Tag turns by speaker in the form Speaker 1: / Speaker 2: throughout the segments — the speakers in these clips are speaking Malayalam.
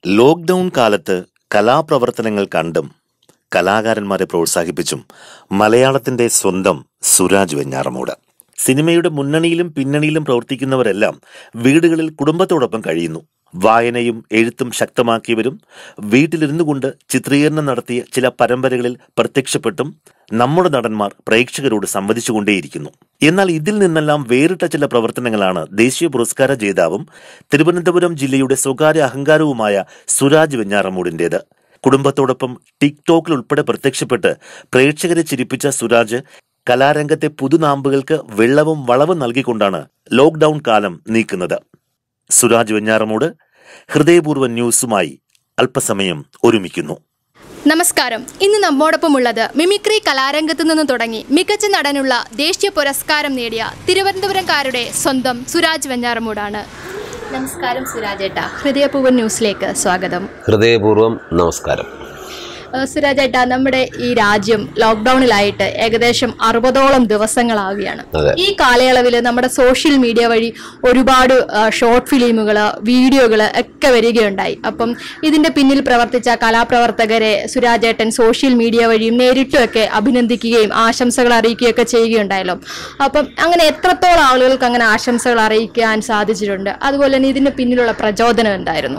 Speaker 1: ലോക്ക്ഡൗൺ കാലത്ത് കലാപ്രവർത്തനങ്ങൾ കണ്ടും കലാകാരന്മാരെ പ്രോത്സാഹിപ്പിച്ചും മലയാളത്തിന്റെ സ്വന്തം സുരാജ് വെഞ്ഞാറമൂട് സിനിമയുടെ മുന്നണിയിലും പിന്നണിയിലും പ്രവർത്തിക്കുന്നവരെല്ലാം വീടുകളിൽ കുടുംബത്തോടൊപ്പം കഴിയുന്നു വായനയും എഴുത്തും ശക്തമാക്കിയവരും വീട്ടിലിരുന്നു കൊണ്ട് ചിത്രീകരണം നടത്തിയ ചില പരമ്പരകളിൽ പ്രത്യക്ഷപ്പെട്ടും നമ്മുടെ നടന്മാർ പ്രേക്ഷകരോട് സംവദിച്ചുകൊണ്ടേയിരിക്കുന്നു എന്നാൽ ഇതിൽ നിന്നെല്ലാം വേറിട്ട ചില പ്രവർത്തനങ്ങളാണ് ദേശീയ പുരസ്കാര ജേതാവും തിരുവനന്തപുരം ജില്ലയുടെ സ്വകാര്യ അഹങ്കാരവുമായ സുരാജ് വെഞ്ഞാറമൂടിന്റേത് കുടുംബത്തോടൊപ്പം ടിക്ടോക്കിൽ ഉൾപ്പെടെ പ്രത്യക്ഷപ്പെട്ട് പ്രേക്ഷകരെ ചിരിപ്പിച്ച സുരാജ് കലാരംഗത്തെ പുതുനാമ്പുകൾക്ക് വെള്ളവും വളവും നൽകിക്കൊണ്ടാണ് ലോക്ക്ഡൌൺ കാലം നീക്കുന്നത് സുരാജ് വെഞ്ഞാറമൂട് ഹൃദയപൂർവ്വ ന്യൂസുമായി അല്പസമയം ഒരുമിക്കുന്നു
Speaker 2: നമസ്കാരം ഇന്ന് നമ്മോടൊപ്പമുള്ളത് മിമിക്രി കലാരംഗത്തു നിന്ന് തുടങ്ങി മികച്ച നടനുള്ള ദേശീയ പുരസ്കാരം നേടിയ തിരുവനന്തപുരംകാരുടെ സ്വന്തം സുരാജ് വെഞ്ഞാറമൂടാണ് നമസ്കാരം സുരാജേട്ട ഹൃദയപൂവൻ ന്യൂസിലേക്ക് സ്വാഗതം
Speaker 3: ഹൃദയപൂർവ്വം നമസ്കാരം
Speaker 2: ഏഹ് സുരാജേട്ട നമ്മുടെ ഈ രാജ്യം ലോക്ക്ഡൌണിലായിട്ട് ഏകദേശം അറുപതോളം ദിവസങ്ങളാവുകയാണ്
Speaker 3: അതെ.
Speaker 2: ഈ കാലയളവിൽ നമ്മുടെ സോഷ്യൽ മീഡിയ വഴി ഒരുപാട് ഷോർട്ട് ഫിലിമുകൾ വീഡിയോകൾ ഒക്കെ വരികയുണ്ടായി അപ്പം ഇതിന്റെ പിന്നിൽ പ്രവർത്തിച്ച കലാപ്രവർത്തകരെ സുരാജേട്ടൻ സോഷ്യൽ മീഡിയ വഴിയും നേരിട്ടുമൊക്കെ അഭിനന്ദിക്കുകയും ആശംസകൾ അറിയിക്കുകയൊക്കെ ചെയ്യുകയുണ്ടായല്ലോ അപ്പം അങ്ങനെ എത്രത്തോളം ആളുകൾക്ക് അങ്ങനെ ആശംസകൾ അറിയിക്കാൻ സാധിച്ചിട്ടുണ്ട് അതുപോലെ തന്നെ ഇതിന്റെ പിന്നിലുള്ള പ്രചോദനം എന്തായിരുന്നു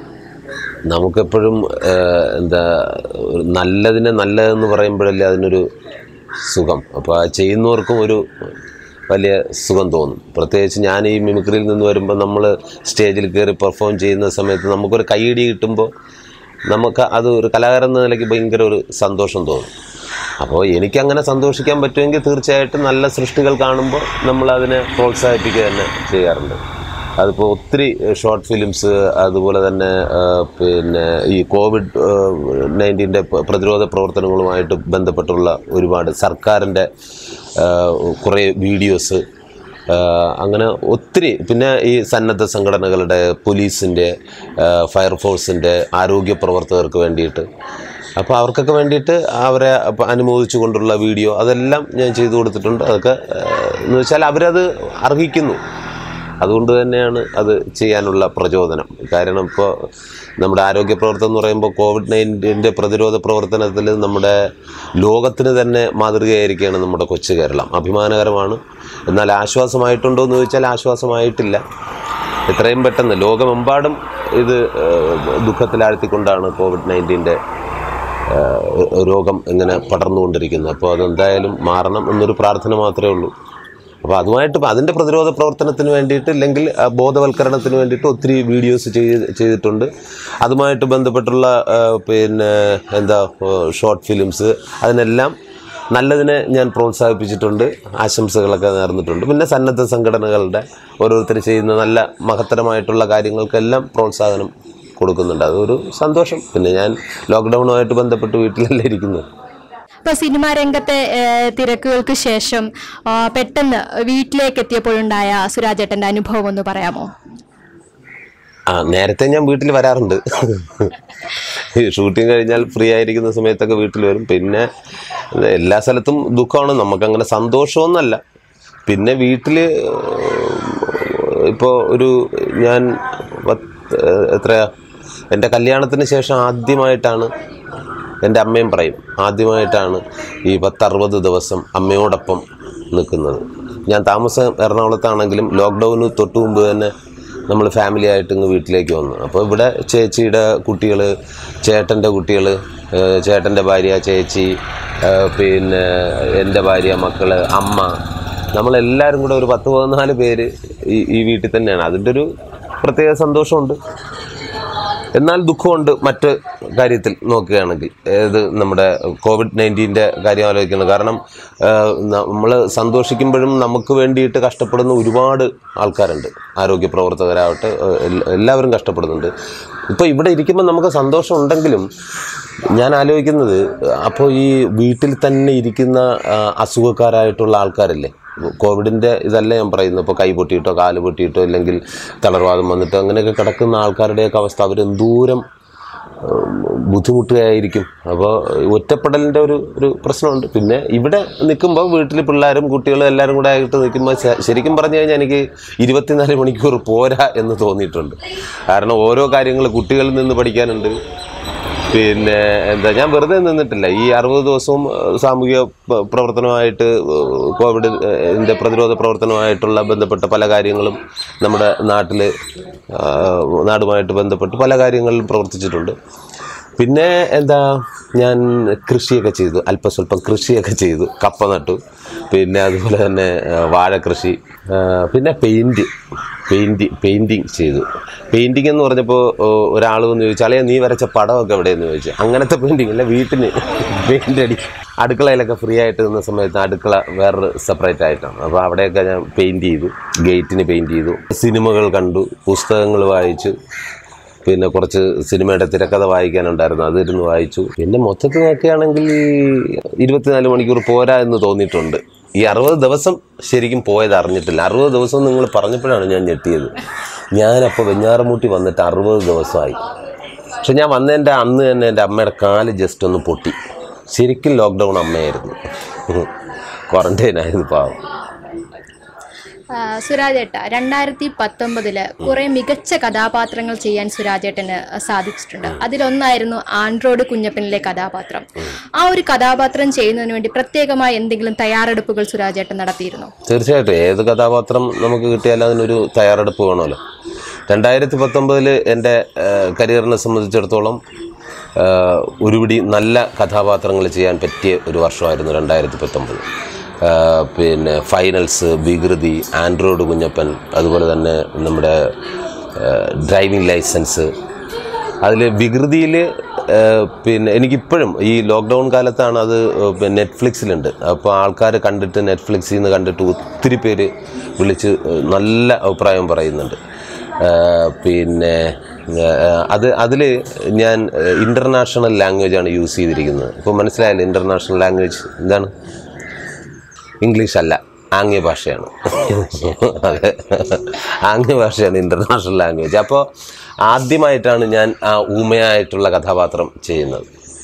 Speaker 3: നമുക്കെപ്പോഴും ഏഹ്, എന്താ ഒരു നല്ലതിനെ നല്ലതെന്ന് പറയുമ്പോഴല്ലേ അതിനൊരു സുഖം അപ്പോൾ ആ ചെയ്യുന്നവർക്കും ഒരു വലിയ സുഖം തോന്നും പ്രത്യേകിച്ച് ഞാൻ ഈ മിമിക്രിയിൽ നിന്ന് വരുമ്പോൾ നമ്മൾ സ്റ്റേജിൽ കയറി പെർഫോം ചെയ്യുന്ന സമയത്ത് നമുക്കൊരു കൈയിടി കിട്ടുമ്പോൾ നമുക്ക് അത് ഒരു കലാകാരൻ എന്ന നിലയ്ക്ക് ഭയങ്കര ഒരു സന്തോഷം തോന്നും അപ്പോൾ എനിക്കങ്ങനെ സന്തോഷിക്കാൻ പറ്റുമെങ്കിൽ തീർച്ചയായിട്ടും നല്ല സൃഷ്ടികൾ കാണുമ്പോൾ നമ്മൾ അതിനെ പ്രോത്സാഹിപ്പിക്കുക തന്നെ ചെയ്യാറുണ്ട് അതിപ്പോൾ ഒത്തിരി ഷോർട്ട് ഫിലിംസ് അതുപോലെ തന്നെ ആ, പിന്നെ ഈ കോവിഡ് നയൻറ്റീൻ്റെ പ്രതിരോധ പ്രവർത്തനങ്ങളുമായിട്ട് ബന്ധപ്പെട്ടുള്ള ഒരുപാട് സർക്കാരിൻ്റെ ആ, കുറേ വീഡിയോസ് അങ്ങനെ ഒത്തിരി പിന്നെ ഈ സന്നദ്ധ സംഘടനകളുടെ പോലീസിൻ്റെ ഫയർഫോഴ്സിൻ്റെ ആരോഗ്യ പ്രവർത്തകർക്ക് വേണ്ടിയിട്ട് അപ്പോൾ അവർക്കൊക്കെ വേണ്ടിയിട്ട് അവരെ അപ്പൊ അനുമോദിച്ചു കൊണ്ടുള്ള വീഡിയോ അതെല്ലാം ഞാൻ ചെയ്തു കൊടുത്തിട്ടുണ്ട് അതൊക്കെ ആ, എന്ന് വെച്ചാൽ അവരത് അർഹിക്കുന്നു അതുകൊണ്ട് തന്നെയാണ് അത് ചെയ്യാനുള്ള പ്രചോദനം കാരണം ഇപ്പോൾ നമ്മുടെ ആരോഗ്യ പ്രവർത്തനം എന്ന് പറയുമ്പോൾ കോവിഡ് നയൻറ്റീൻ്റെ പ്രതിരോധ പ്രവർത്തനത്തിൽ നമ്മുടെ ലോകത്തിന് തന്നെ മാതൃകയായിരിക്കുകയാണ് നമ്മുടെ കൊച്ചു കേരളം അഭിമാനകരമാണ് എന്നാൽ ആശ്വാസമായിട്ടുണ്ടോ എന്ന് ചോദിച്ചാൽ ആശ്വാസമായിട്ടില്ല എത്രയും പെട്ടെന്ന് ലോകമെമ്പാടും ഇത് ഏഹ്, ദുഃഖത്തിലാഴ്ത്തിക്കൊണ്ടാണ് കോവിഡ് നയൻറ്റീൻ്റെ രോഗം ഇങ്ങനെ പടർന്നുകൊണ്ടിരിക്കുന്നത് അപ്പോൾ അതെന്തായാലും മാറണം എന്നൊരു പ്രാർത്ഥന മാത്രമേ ഉള്ളൂ അപ്പോൾ അതുമായിട്ട് ഇപ്പം അതിൻ്റെ പ്രതിരോധ പ്രവർത്തനത്തിന് വേണ്ടിയിട്ട് ഇല്ലെങ്കിൽ ആ, ബോധവൽക്കരണത്തിന് വേണ്ടിയിട്ട് ഒത്തിരി വീഡിയോസ് ചെയ്ത് ചെയ്തിട്ടുണ്ട് അതുമായിട്ട് ബന്ധപ്പെട്ടുള്ള ആ, പിന്നെ എന്താ ഷോർട്ട് ഫിലിംസ് അതിനെല്ലാം നല്ലതിനെ ഞാൻ പ്രോത്സാഹിപ്പിച്ചിട്ടുണ്ട് ആശംസകളൊക്കെ നേർന്നിട്ടുണ്ട് പിന്നെ സന്നദ്ധ സംഘടനകളുടെ ഓരോരുത്തർ ചെയ്യുന്ന നല്ല മഹത്തരമായിട്ടുള്ള കാര്യങ്ങൾക്കെല്ലാം പ്രോത്സാഹനം കൊടുക്കുന്നുണ്ട് അതൊരു സന്തോഷം പിന്നെ ഞാൻ ലോക്ക്ഡൗണുമായിട്ട് ബന്ധപ്പെട്ട് വീട്ടിലല്ലേ ഇരിക്കുന്നത്
Speaker 2: ഇപ്പൊ സിനിമാ രംഗത്തെ ഏഹ്, തിരക്കുകൾക്ക് ശേഷം ആ, പെട്ടെന്ന് വീട്ടിലേക്ക് എത്തിയപ്പോഴുണ്ടായ സുരാജേട്ടന്റെ അനുഭവം ഒന്ന് പറയാമോ
Speaker 3: ആ നേരത്തെ ഞാൻ വീട്ടിൽ വരാറുണ്ട് ഈ ഷൂട്ടിംഗ് കഴിഞ്ഞാൽ ഫ്രീ ആയിരിക്കുന്ന സമയത്തൊക്കെ വീട്ടിൽ വരും പിന്നെ എല്ലാ സ്ഥലത്തും ദുഃഖമാണ് നമുക്കങ്ങനെ സന്തോഷമൊന്നല്ല പിന്നെ വീട്ടിൽ ഇപ്പോൾ ഒരു ഞാൻ പത്ത് എത്രയാ എൻ്റെ കല്യാണത്തിന് ശേഷം ആദ്യമായിട്ടാണ് എൻ്റെ അമ്മയും പറയും ആദ്യമായിട്ടാണ് ഈ പത്തറുപത് ദിവസം അമ്മയോടൊപ്പം നിൽക്കുന്നത് ഞാൻ താമസം എറണാകുളത്താണെങ്കിലും ലോക്ക്ഡൗന് തൊട്ട് മുമ്പ് തന്നെ നമ്മൾ ഫാമിലി ആയിട്ട് ഇങ്ങ് വീട്ടിലേക്ക് വന്നു അപ്പോൾ ഇവിടെ ചേച്ചിയുടെ കുട്ടികൾ ചേട്ടൻ്റെ കുട്ടികൾ ചേട്ടൻ്റെ ഭാര്യ ചേച്ചി ആ, പിന്നെ എൻ്റെ ഭാര്യ മക്കൾ അമ്മ നമ്മളെല്ലാവരും കൂടെ ഒരു പത്ത് പതിനാല് പേര് ഈ ഈ വീട്ടിൽ തന്നെയാണ് അതിൻ്റെ ഒരു പ്രത്യേക സന്തോഷമുണ്ട് എന്നാൽ ദുഃഖമുണ്ട് മറ്റ് കാര്യത്തിൽ നോക്കുകയാണെങ്കിൽ ഏത് നമ്മുടെ കോവിഡ് നയൻറ്റീൻ്റെ കാര്യം ആലോചിക്കുന്നത് കാരണം നമ്മൾ സന്തോഷിക്കുമ്പോഴും നമുക്ക് വേണ്ടിയിട്ട് കഷ്ടപ്പെടുന്ന ഒരുപാട് ആൾക്കാരുണ്ട് ആരോഗ്യ പ്രവർത്തകരാവട്ടെ ഏഹ്, എല്ല- എല്ലാവരും കഷ്ടപ്പെടുന്നുണ്ട് ഇപ്പോൾ ഇവിടെ ഇരിക്കുമ്പോൾ നമുക്ക് സന്തോഷം ഉണ്ടെങ്കിലും ഞാൻ ആലോചിക്കുന്നത് അപ്പോൾ ഈ വീട്ടിൽ തന്നെ ഇരിക്കുന്ന ആ, അസുഖക്കാരായിട്ടുള്ള ആൾക്കാരല്ലേ കോവിഡിൻ്റെ ഇതല്ല ഞാൻ പറയുന്നത് ഇപ്പോൾ കൈ പൊട്ടിയിട്ടോ കാല് പൊട്ടിയിട്ടോ ഇല്ലെങ്കിൽ തളർവാദം വന്നിട്ടോ അങ്ങനെയൊക്കെ കിടക്കുന്ന ആൾക്കാരുടെയൊക്കെ അവസ്ഥ അവരെന്തൂരം ബുദ്ധിമുട്ടുകയായിരിക്കും അപ്പോൾ ഒറ്റപ്പെടലിൻ്റെ ഒരു ഒരു പ്രശ്നമുണ്ട് പിന്നെ ഇവിടെ നിൽക്കുമ്പോൾ വീട്ടിൽ പിള്ളേരും കുട്ടികളും എല്ലാവരും കൂടെ ആയിട്ട് നിൽക്കുമ്പോൾ ശ- ശരിക്കും പറഞ്ഞു കഴിഞ്ഞാൽ എനിക്ക് ഇരുപത്തിനാല് മണിക്കൂർ പോരാ എന്ന് തോന്നിയിട്ടുണ്ട് കാരണം ഓരോ കാര്യങ്ങൾ കുട്ടികളിൽ നിന്ന് പഠിക്കാനുണ്ട് പിന്നെ എന്താ ഞാൻ വെറുതെ നിന്നിട്ടില്ല ഈ അറുപത് ദിവസവും ഏഹ്, സാമൂഹിക പ- പ്രവർത്തനമായിട്ട് ഏഹ്, കോവിഡ് ഇതിൻ്റെ പ്രതിരോധ പ്രവർത്തനമായിട്ടുള്ള ബന്ധപ്പെട്ട പല കാര്യങ്ങളും നമ്മുടെ നാട്ടിൽ നാടുമായിട്ട് ബന്ധപ്പെട്ട് പല കാര്യങ്ങളിലും പ്രവർത്തിച്ചിട്ടുണ്ട് പിന്നെ എന്താ ഞാൻ കൃഷിയൊക്കെ ചെയ്തു അല്പസ്വല്പം കൃഷിയൊക്കെ ചെയ്തു കപ്പ നട്ടു പിന്നെ അതുപോലെ തന്നെ ആ, വാഴ കൃഷി ആ, പിന്നെ പെയിൻറ് പെയിൻറ് പെയിൻറ്റിങ് ചെയ്തു പെയിൻറ്റിങ് എന്ന് പറഞ്ഞപ്പോൾ ഒരാൾ വന്ന് ചോദിച്ചു അളിയ നീ വരച്ച പടമൊക്കെ എവിടെയെന്ന് ചോദിച്ചു അങ്ങനത്തെ പെയിൻറ്റിങ് അല്ല വീട്ടിന് പെയിൻ്റ് അടി അടുക്കളയിലൊക്കെ ഫ്രീ ആയിട്ട് നിന്ന സമയത്ത് അടുക്കള വേറൊരു സെപ്പറേറ്റ് ആയിട്ടാണ് അപ്പോൾ അവിടെയൊക്കെ ഞാൻ പെയിൻറ് ചെയ്തു ഗേറ്റിന് പെയിൻറ് ചെയ്തു സിനിമകൾ കണ്ടു പുസ്തകങ്ങൾ വായിച്ചു പിന്നെ കുറച്ച് സിനിമയുടെ തിരക്കഥ വായിക്കാനുണ്ടായിരുന്നു അതിരുന്ന് വായിച്ചു പിന്നെ മൊത്തത്തിൽ നോക്കുകയാണെങ്കിൽ ഇരുപത്തിനാല് മണിക്കൂർ പോരാ എന്ന് തോന്നിയിട്ടുണ്ട് ഈ അറുപത് ദിവസം ശരിക്കും പോയത് അറിഞ്ഞിട്ടില്ല അറുപത് ദിവസം നിങ്ങൾ പറഞ്ഞപ്പോഴാണ് ഞാൻ ഞെട്ടിയത് ഞാനപ്പോൾ വെഞ്ഞാറമൂട്ടി വന്നിട്ട് അറുപത് ദിവസമായി പക്ഷെ ഞാൻ വന്നതിൻ്റെ അന്ന് തന്നെ എൻ്റെ അമ്മയുടെ കാല് ജസ്റ്റ് ഒന്ന് പൊട്ടി ശരിക്കും ലോക്ക്ഡൗൺ അമ്മയായിരുന്നു ക്വാറന്റൈൻ ആയിരുന്നു പാവം
Speaker 2: ആ, സുരാജേട്ട രണ്ടായിരത്തി പത്തൊമ്പതില് കുറെ മികച്ച കഥാപാത്രങ്ങൾ ചെയ്യാൻ സുരാജേട്ടന് സാധിച്ചിട്ടുണ്ട് അതിലൊന്നായിരുന്നു ആൻഡ്രോയിഡ് കുഞ്ഞപ്പനിലെ കഥാപാത്രം ആ ഒരു കഥാപാത്രം ചെയ്യുന്നതിന് വേണ്ടി പ്രത്യേകമായി എന്തെങ്കിലും തയ്യാറെടുപ്പുകൾ സുരാജേട്ടൻ നടത്തിയിരുന്നോ
Speaker 3: തീർച്ചയായിട്ടും ഏത് കഥാപാത്രം നമുക്ക് കിട്ടിയാലും അതിനൊരു തയ്യാറെടുപ്പ് വേണമല്ലോ രണ്ടായിരത്തി പത്തൊമ്പതിൽ എൻ്റെ കരിയറിനെ സംബന്ധിച്ചിടത്തോളം ആ, ഒരുപിടി നല്ല കഥാപാത്രങ്ങൾ ചെയ്യാൻ പറ്റിയ ഒരു വർഷമായിരുന്നു രണ്ടായിരത്തി പത്തൊമ്പത് പിന്നെ ഫൈനൽസ് വികൃതി ആൻഡ്രോയിഡ് കുഞ്ഞപ്പൻ അതുപോലെ തന്നെ നമ്മുടെ ഡ്രൈവിംഗ് ലൈസൻസ് അതിൽ വികൃതിയിൽ പിന്നെ എനിക്കിപ്പോഴും ഈ ലോക്ക്ഡൗൺ കാലത്താണ് അത് പിന്നെ നെറ്റ്ഫ്ലിക്സിലുണ്ട് അപ്പോൾ ആൾക്കാർ കണ്ടിട്ട് നെറ്റ്ഫ്ലിക്സിൽ നിന്ന് കണ്ടിട്ട് ഒത്തിരി പേര് വിളിച്ച് ഏഹ്, നല്ല അഭിപ്രായം പറയുന്നുണ്ട് ഏഹ്, പിന്നെ ഏഹ്, അത് അതിൽ ഞാൻ ഇൻ്റർനാഷണൽ ലാംഗ്വേജാണ് യൂസ് ചെയ്തിരിക്കുന്നത് ഇപ്പോൾ മനസ്സിലായല്ലോ ഇൻ്റർനാഷണൽ ലാംഗ്വേജ് എന്താണ് ഇംഗ്ലീഷ് അല്ല ആംഗ്യ ഭാഷയാണ് അതെ ആംഗ്യ ഭാഷയാണ് ഇൻ്റർനാഷണൽ ലാംഗ്വേജ് അപ്പോൾ ആദ്യമായിട്ടാണ് ഞാൻ ആ ഊമയായിട്ടുള്ള കഥാപാത്രം ചെയ്യുന്നത്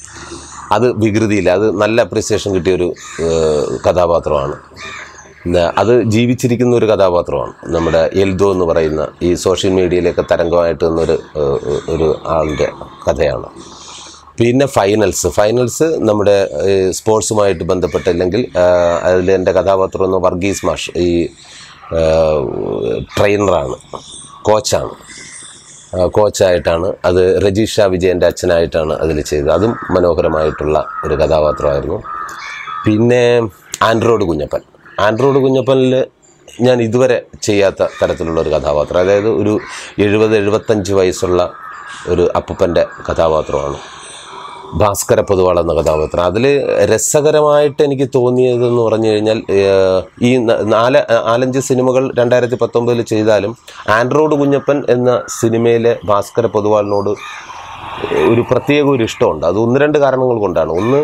Speaker 3: അത് വികൃതിയില്ല അത് നല്ല അപ്രിസിയേഷൻ കിട്ടിയൊരു ഏഹ്, കഥാപാത്രമാണ് പിന്നെ അത് ജീവിച്ചിരിക്കുന്ന ഒരു കഥാപാത്രമാണ് നമ്മുടെ എൽദോ എന്ന് പറയുന്ന ഈ സോഷ്യൽ മീഡിയയിലൊക്കെ തരംഗമായിട്ട് നിന്നൊരു ഏഹ്, ഒരു ആളിൻ്റെ കഥയാണ് പിന്നെ ഫൈനൽസ് ഫൈനൽസ് നമ്മുടെ ഏഹ്, സ്പോർട്സുമായിട്ട് ബന്ധപ്പെട്ടില്ലെങ്കിൽ അതിൽ എൻ്റെ കഥാപാത്രം എന്ന് വർഗീസ് മാഷ് ഈ ഏഹ്, ട്രെയിനറാണ് കോച്ചാണ് ആ, കോച്ചായിട്ടാണ് അത് രജീഷ വിജയൻ്റെ അച്ഛനായിട്ടാണ് അതിൽ ചെയ്തത് അതും മനോഹരമായിട്ടുള്ള ഒരു കഥാപാത്രമായിരുന്നു പിന്നെ ആൻഡ്രോയിഡ് കുഞ്ഞപ്പൻ ആൻഡ്രോയിഡ് കുഞ്ഞപ്പനിൽ ഞാൻ ഇതുവരെ ചെയ്യാത്ത തരത്തിലുള്ള ഒരു കഥാപാത്രം അതായത് ഒരു എഴുപത് എഴുപത്തഞ്ച് വയസ്സുള്ള ഒരു അപ്പൂപ്പൻ്റെ കഥാപാത്രമാണ് ഭാസ്കര പൊതുവാൾ എന്ന കഥാപാത്രം അതിൽ രസകരമായിട്ട് എനിക്ക് തോന്നിയതെന്ന് പറഞ്ഞു കഴിഞ്ഞാൽ ഏഹ്, ഈ ന- നാല് നാലഞ്ച് സിനിമകൾ രണ്ടായിരത്തി പത്തൊമ്പതിൽ ചെയ്താലും ആൻഡ്രോയിഡ് കുഞ്ഞപ്പൻ എന്ന സിനിമയിലെ ഭാസ്കര പൊതുവാളിനോട് ഒരു പ്രത്യേക ഒരു ഇഷ്ടമുണ്ട് അത് ഒന്ന് രണ്ട് കാരണങ്ങൾ കൊണ്ടാണ് ഒന്ന്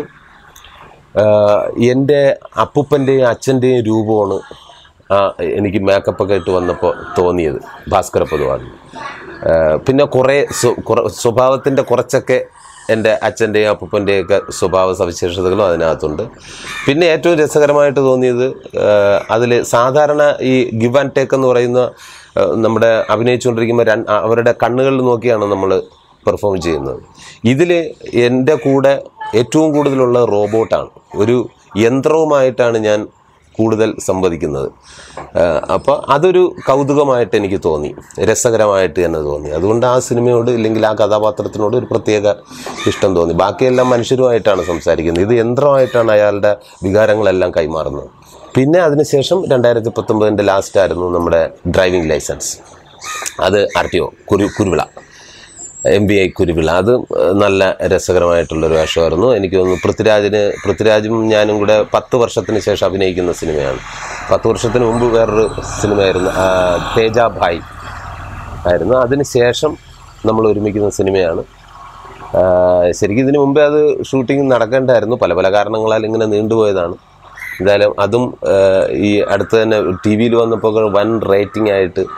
Speaker 3: ആഹ്, എൻ്റെ അപ്പൂപ്പൻ്റെയും അച്ഛൻ്റെയും രൂപമാണ് ആ, എനിക്ക് മേക്കപ്പൊക്കെ ഇട്ട് വന്നപ്പോൾ തോന്നിയത് ഭാസ്കര പൊതുവാളിന് ആഹ്, പിന്നെ കുറേ സ്വ- കുറ- സ്വഭാവത്തിൻ്റെ കുറച്ചൊക്കെ എൻ്റെ അച്ഛൻ്റെയും അപ്പൂപ്പൻ്റെയൊക്കെ സ്വഭാവ സവിശേഷതകളും അതിനകത്തുണ്ട് പിന്നെ ഏറ്റവും രസകരമായിട്ട് തോന്നിയത് അതിൽ സാധാരണ ഈ ഗിവ് ആൻഡ് ടേക്ക് എന്ന് പറയുന്ന ആഹ്, നമ്മുടെ അഭിനയിച്ചുകൊണ്ടിരിക്കുമ്പോൾ രണ്ട് അവരുടെ കണ്ണുകളിൽ നോക്കിയാണ് നമ്മൾ പെർഫോം ചെയ്യുന്നത് ഇതിൽ എൻ്റെ കൂടെ ഏറ്റവും കൂടുതലുള്ള റോബോട്ടാണ് ഒരു യന്ത്രവുമായിട്ടാണ് ഞാൻ കൂടുതൽ സംവദിക്കുന്നത് അപ്പോൾ അതൊരു കൗതുകമായിട്ട് എനിക്ക് തോന്നി രസകരമായിട്ട് തന്നെ തോന്നി അതുകൊണ്ട് ആ സിനിമയോട് ഇല്ലെങ്കിൽ ആ കഥാപാത്രത്തിനോട് ഒരു പ്രത്യേക ഇഷ്ടം തോന്നി ബാക്കിയെല്ലാം മനുഷ്യരുമായിട്ടാണ് സംസാരിക്കുന്നത് ഇത് യന്ത്രമായിട്ടാണ് അയാളുടെ വികാരങ്ങളെല്ലാം കൈമാറുന്നത് പിന്നെ അതിനുശേഷം രണ്ടായിരത്തി പത്തൊമ്പതിൻ്റെ ലാസ്റ്റ് ആയിരുന്നു നമ്മുടെ ഡ്രൈവിംഗ് ലൈസൻസ് അത് ആർ ടി ഒ കുരു Kuruvila M B I Kuruvila അത് നല്ല രസകരമായിട്ടുള്ളൊരു വേഷമായിരുന്നു എനിക്ക് തോന്നുന്നു പൃഥ്വിരാജിന് പൃഥ്വിരാജും ഞാനും കൂടെ പത്ത് വർഷത്തിന് ശേഷം അഭിനയിക്കുന്ന സിനിമയാണ് പത്ത് വർഷത്തിന് മുമ്പ് വേറൊരു സിനിമയായിരുന്നു ആ, തേജ ഭായ് ആയിരുന്നു അതിന് ശേഷം നമ്മൾ ഒരുമിക്കുന്ന സിനിമയാണ് ആ, ശരിക്കും ഇതിനു മുമ്പേ അത് ഷൂട്ടിംഗ് നടക്കേണ്ടായിരുന്നു പല പല കാരണങ്ങളാൽ ഇങ്ങനെ നീണ്ടുപോയതാണ് എന്തായാലും അതും ആ, ഈ അടുത്ത് തന്നെ ടി വിയിൽ വന്നപ്പോൾ വൻ റേറ്റിംഗ് ആയിട്ട്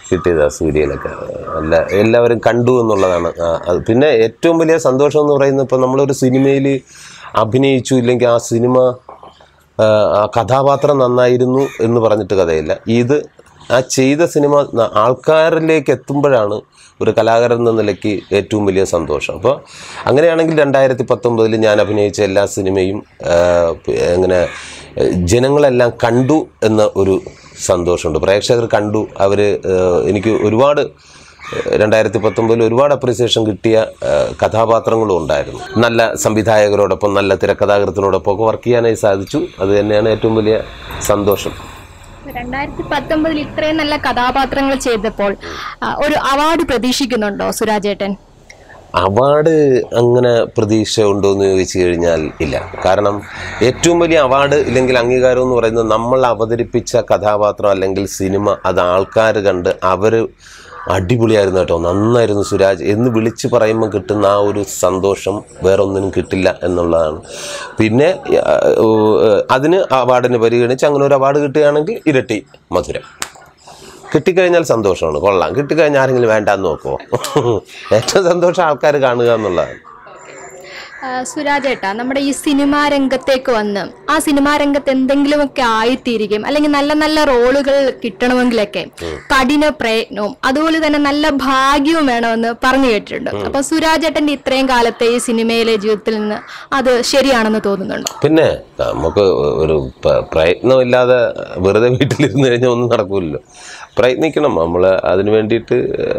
Speaker 3: കിട്ടിയത് ആ സീരിയലൊക്കെ എല്ലാ എല്ലാവരും കണ്ടു എന്നുള്ളതാണ് ആ, അത് പിന്നെ ഏറ്റവും വലിയ സന്തോഷം എന്ന് പറയുന്നത് ഇപ്പോൾ നമ്മളൊരു സിനിമയിൽ അഭിനയിച്ചു ഇല്ലെങ്കിൽ ആ സിനിമ ആ, ആ കഥാപാത്രം നന്നായിരുന്നു എന്ന് പറഞ്ഞിട്ട് കഥയില്ല ഇത് ആ ചെയ്ത സിനിമ ന- ആൾക്കാരിലേക്ക് എത്തുമ്പോഴാണ് ഒരു കലാകാരൻ എന്ന നിലയ്ക്ക് ഏറ്റവും വലിയ സന്തോഷം അപ്പോൾ അങ്ങനെയാണെങ്കിൽ രണ്ടായിരത്തി പത്തൊമ്പതിൽ ഞാൻ അഭിനയിച്ച എല്ലാ സിനിമയും ആ, പ്- എങ്ങനെ ഏഹ്, ജനങ്ങളെല്ലാം കണ്ടു എന്ന ഒരു സന്തോഷമുണ്ട് പ്രേക്ഷകർ കണ്ടു അവർ എനിക്ക് ഒരുപാട് രണ്ടായിരത്തി പത്തൊമ്പതിൽ ഒരുപാട് അപ്രിസിയേഷൻ കിട്ടിയ ഏഹ്, കഥാപാത്രങ്ങളും ഉണ്ടായിരുന്നു നല്ല സംവിധായകരോടൊപ്പം നല്ല തിരക്കഥാകൃത്തിനോടൊപ്പം ഒക്കെ വർക്ക് ചെയ്യാനായി സാധിച്ചു അത് തന്നെയാണ് ഏറ്റവും വലിയ സന്തോഷം
Speaker 2: രണ്ടായിരത്തി പത്തൊമ്പതിൽ ഇത്രയും നല്ല കഥാപാത്രങ്ങൾ ചെയ്തപ്പോൾ ആ, ഒരു അവാർഡ് പ്രതീക്ഷിക്കുന്നുണ്ടോ സുരാജേട്ടൻ
Speaker 3: അവാർഡ് അങ്ങനെ പ്രതീക്ഷ ഉണ്ടോ എന്ന് ചോദിച്ചു കഴിഞ്ഞാൽ ഇല്ല കാരണം ഏറ്റവും വലിയ അവാർഡ് ഇല്ലെങ്കിൽ അംഗീകാരം എന്ന് പറയുന്നത് നമ്മൾ അവതരിപ്പിച്ച കഥാപാത്രം അല്ലെങ്കിൽ സിനിമ അത് ആൾക്കാർ കണ്ട് അവർ അടിപൊളിയായിരുന്നു കേട്ടോ നന്നായിരുന്നു സുരാജ് എന്ന് വിളിച്ച് പറയുമ്പോൾ കിട്ടുന്ന ആ ഒരു സന്തോഷം വേറൊന്നിനും കിട്ടില്ല എന്നുള്ളതാണ് പിന്നെ ആ, ഓ, അതിന് അവാർഡിന് പരിഗണിച്ച് അങ്ങനെ ഒരു അവാർഡ് കിട്ടുകയാണെങ്കിൽ ഇരട്ടി മധുരം കിട്ടിക്കഴിഞ്ഞാൽ സന്തോഷമാണ് കൊള്ളാം കിട്ടിക്കഴിഞ്ഞാൽ ആരെങ്കിലും വേണ്ടാന്ന് നോക്കുമോ ഏറ്റവും സന്തോഷം ആൾക്കാർ കാണുക എന്നുള്ളതാണ്
Speaker 2: ആ, സുരാജേട്ടാ നമ്മുടെ ഈ സിനിമാ രംഗത്തേക്ക് വന്ന് ആ സിനിമാ രംഗത്ത് എന്തെങ്കിലുമൊക്കെ ആയിത്തീരുകയും അല്ലെങ്കിൽ നല്ല നല്ല റോളുകൾ കിട്ടണമെങ്കിലൊക്കെ കഠിന പ്രയത്നവും അതുപോലെ തന്നെ നല്ല ഭാഗ്യവും വേണമെന്ന് പറഞ്ഞു കേട്ടിട്ടുണ്ട് അപ്പൊ സുരാജേട്ടന്റെ ഇത്രയും കാലത്തെ ഈ സിനിമയിലെ ജീവിതത്തിൽ നിന്ന് അത് ശരിയാണെന്ന് തോന്നുന്നുണ്ടോ
Speaker 3: പിന്നെ നമുക്ക് ഒരു പ- പ്രയത്നമില്ലാതെ വെറുതെ വീട്ടിലിരുന്ന് കഴിഞ്ഞാൽ ഒന്നും നടക്കില്ലല്ലോ പ്രയത്നിക്കണം നമ്മൾ അതിന് വേണ്ടിയിട്ട്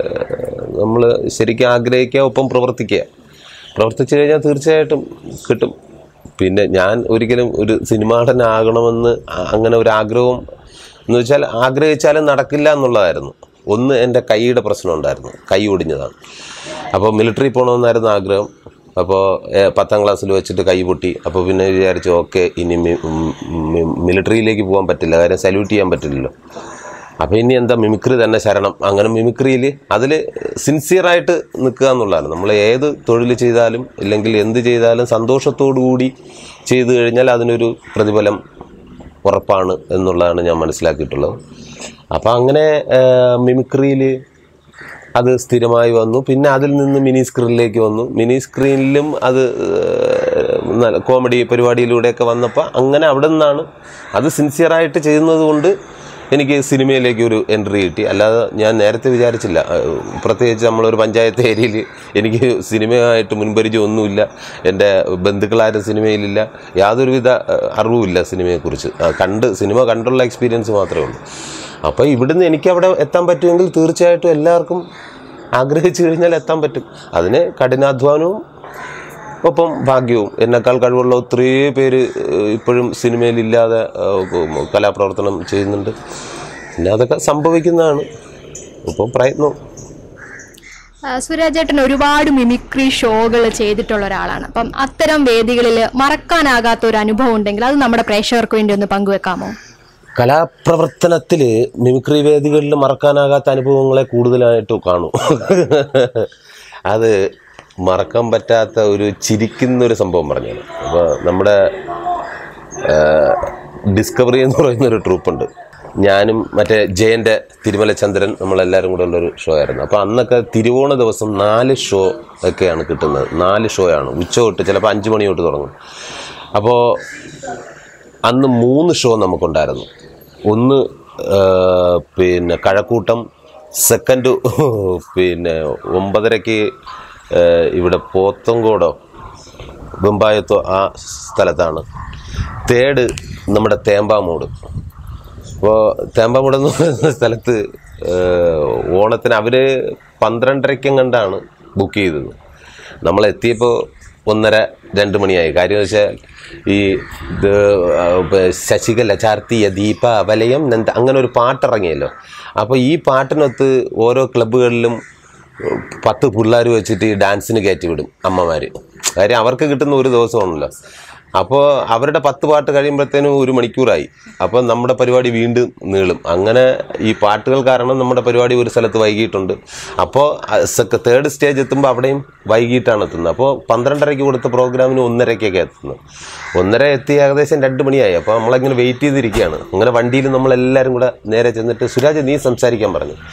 Speaker 3: നമ്മൾ ശരിക്കും ആഗ്രഹിക്കുക ഒപ്പം പ്രവർത്തിക്കുക പ്രവർത്തിച്ചു കഴിഞ്ഞാൽ തീർച്ചയായിട്ടും കിട്ടും പിന്നെ ഞാൻ ഒരിക്കലും ഒരു സിനിമാ നടനാകണമെന്ന് അ- അങ്ങനെ ഒരു ആഗ്രഹവും എന്ന് വെച്ചാൽ ആഗ്രഹിച്ചാലും നടക്കില്ല എന്നുള്ളതായിരുന്നു ഒന്ന് എൻ്റെ കൈയുടെ പ്രശ്നം ഉണ്ടായിരുന്നു കൈ ഒടിഞ്ഞതാണ് അപ്പോൾ മിലിറ്ററി പോകണമെന്നായിരുന്നു ആഗ്രഹം അപ്പോൾ ഏഹ്, പത്താം ക്ലാസ്സിൽ വെച്ചിട്ട് കൈ പൊട്ടി അപ്പോൾ പിന്നെ വിചാരിച്ചു ഓക്കെ ഇനി മി- ഉം, മി- മിലിറ്ററിയിലേക്ക് പോകാൻ പറ്റില്ല കാര്യം സല്യൂട്ട് ചെയ്യാൻ പറ്റില്ലല്ലോ അപ്പോൾ ഇനി എന്താ മിമിക്രി തന്നെ ശരണം അങ്ങനെ മിമിക്രിയിൽ അതിൽ സിൻസിയറായിട്ട് നിൽക്കുക എന്നുള്ളതാണ് നമ്മൾ ഏത് തൊഴിൽ ചെയ്താലും ഇല്ലെങ്കിൽ എന്ത് ചെയ്താലും സന്തോഷത്തോടു കൂടി ചെയ്തു കഴിഞ്ഞാൽ അതിനൊരു പ്രതിഫലം ഉറപ്പാണ് എന്നുള്ളതാണ് ഞാൻ മനസ്സിലാക്കിയിട്ടുള്ളത് അപ്പോൾ അങ്ങനെ മിമിക്രിയിൽ അത് സ്ഥിരമായി വന്നു പിന്നെ അതിൽ നിന്ന് മിനി സ്ക്രീനിലേക്ക് വന്നു മിനി സ്ക്രീനിലും അത് ഏഹ്, നല്ല കോമഡി പരിപാടിയിലൂടെയൊക്കെ വന്നപ്പോൾ അങ്ങനെ അവിടെ നിന്നാണ് അത് സിൻസിയറായിട്ട് ചെയ്യുന്നത് കൊണ്ട് എനിക്ക് സിനിമയിലേക്ക് ഒരു എൻട്രി കിട്ടി അല്ലാതെ ഞാൻ നേരത്തെ വിചാരിച്ചില്ല ഏഹ്, പ്രത്യേകിച്ച് നമ്മളൊരു പഞ്ചായത്ത് ഏരിയയിൽ എനിക്ക് സിനിമയായിട്ട് മുൻപരിചയം ഒന്നുമില്ല എൻ്റെ ബന്ധുക്കളാരും സിനിമയിലില്ല യാതൊരുവിധ ഏഹ്, അറിവുമില്ല സിനിമയെക്കുറിച്ച് ആ, കണ്ട് സിനിമ കണ്ടുള്ള എക്സ്പീരിയൻസ് മാത്രമേ ഉള്ളൂ അപ്പോൾ ഇവിടുന്ന് എനിക്ക് അവിടെ എത്താൻ പറ്റുമെങ്കിൽ തീർച്ചയായിട്ടും എല്ലാവർക്കും ആഗ്രഹിച്ചു കഴിഞ്ഞാൽ എത്താൻ പറ്റും അതിന് കഠിനാധ്വാനവും ഒപ്പം ഭാഗ്യവും എന്നെക്കാൾ കഴിവുള്ള ഒത്തിരി പേര് ഏഹ്, ഇപ്പോഴും സിനിമയിലില്ലാതെ ഏഹ്, കലാപ്രവർത്തനം ചെയ്യുന്നുണ്ട് പിന്നെ അതൊക്കെ സംഭവിക്കുന്നതാണ് ഒപ്പം പ്രയത്നവും
Speaker 2: ആ, സുരാജേട്ടൻ ഒരുപാട് മിമിക്രി ഷോകൾ ചെയ്തിട്ടുള്ള ഒരാളാണ് അപ്പം അത്തരം വേദികളിൽ മറക്കാനാകാത്ത ഒരു അനുഭവം ഉണ്ടെങ്കിൽ അത് നമ്മുടെ പ്രേക്ഷകർക്ക് വേണ്ടി ഒന്ന് പങ്കുവെക്കാമോ
Speaker 3: കലാപ്രവർത്തനത്തിൽ മിമിക്രി വേദികളിൽ മറക്കാനാകാത്ത അനുഭവങ്ങളെ കൂടുതലായിട്ട് കാണും അത് മറക്കാൻ പറ്റാത്ത ഒരു ചിരിക്കുന്ന ഒരു സംഭവം പറഞ്ഞാണ് അപ്പോൾ നമ്മുടെ ഡിസ്കവറി എന്ന് പറയുന്ന ഒരു ട്രൂപ്പുണ്ട് ഞാനും മറ്റേ ജയൻ്റെ തിരുമല ചന്ദ്രൻ നമ്മളെല്ലാവരും കൂടെ ഉള്ളൊരു ഷോ ആയിരുന്നു അപ്പോൾ അന്നൊക്കെ തിരുവോണ ദിവസം നാല് ഷോ ഒക്കെയാണ് കിട്ടുന്നത് നാല് ഷോ ആണ് ഉച്ച തൊട്ട് ചിലപ്പോൾ അഞ്ച് മണി തൊട്ട് തുടങ്ങും അപ്പോൾ അന്ന് മൂന്ന് ഷോ നമുക്കുണ്ടായിരുന്നു ഒന്ന് ആ, പിന്നെ കഴക്കൂട്ടം സെക്കൻഡ് പിന്നെ ഒമ്പതരയ്ക്ക് ആ, ഇവിടെ പോത്തങ്കോടോ വെമ്പായത്തോ ആ സ്ഥലത്താണ് തേർഡ് നമ്മുടെ തേമ്പാമൂട് അപ്പോൾ തേമ്പാമൂട് എന്ന് പറയുന്ന സ്ഥലത്ത് ആ, ഓണത്തിന് അവർ പന്ത്രണ്ടരയ്ക്കും കണ്ടാണ് ബുക്ക് ചെയ്തത് നമ്മൾ എത്തിയപ്പോൾ ഒന്നര രണ്ട് മണിയായി കാര്യം വെച്ചാൽ ഈ ഇത് ആ, ഇപ്പൊ ശശികല ചാർത്തിയ ദീപ വലയം നന്ദ അങ്ങനെ ഒരു പാട്ടിറങ്ങിയല്ലോ അപ്പോൾ ഈ പാട്ടിനൊത്ത് ഓരോ ക്ലബ്ബുകളിലും പത്ത് പിള്ളേർ വെച്ചിട്ട് ഈ ഡാൻസിന് കയറ്റി വിടും അമ്മമാർ കാര്യം അവർക്ക് കിട്ടുന്ന ഒരു ദിവസമാണല്ലോ അപ്പോൾ അവരുടെ പത്ത് പാട്ട് കഴിയുമ്പോഴത്തേനും ഒരു മണിക്കൂറായി അപ്പോൾ നമ്മുടെ പരിപാടി വീണ്ടും നീളും അങ്ങനെ ഈ പാട്ടുകൾ കാരണം നമ്മുടെ പരിപാടി ഒരു സ്ഥലത്ത് വൈകിട്ടുണ്ട് അപ്പോൾ തേർഡ് സ്റ്റേജ് എത്തുമ്പോൾ അവിടെയും വൈകിട്ടാണ് എത്തുന്നത് അപ്പോൾ പന്ത്രണ്ടരയ്ക്ക് കൊടുത്ത പ്രോഗ്രാമിന് ഒന്നരയ്ക്കൊക്കെ എത്തുന്നത് ഒന്നര എത്തി ഏകദേശം രണ്ട് മണിയായി അപ്പോൾ നമ്മളിങ്ങനെ വെയിറ്റ് ചെയ്തിരിക്കുകയാണ് അങ്ങനെ വണ്ടിയിൽ നമ്മളെല്ലാവരും കൂടെ നേരെ ചെന്നിട്ട് സുരാജ് നീ സംസാരിക്കാൻ പറഞ്ഞു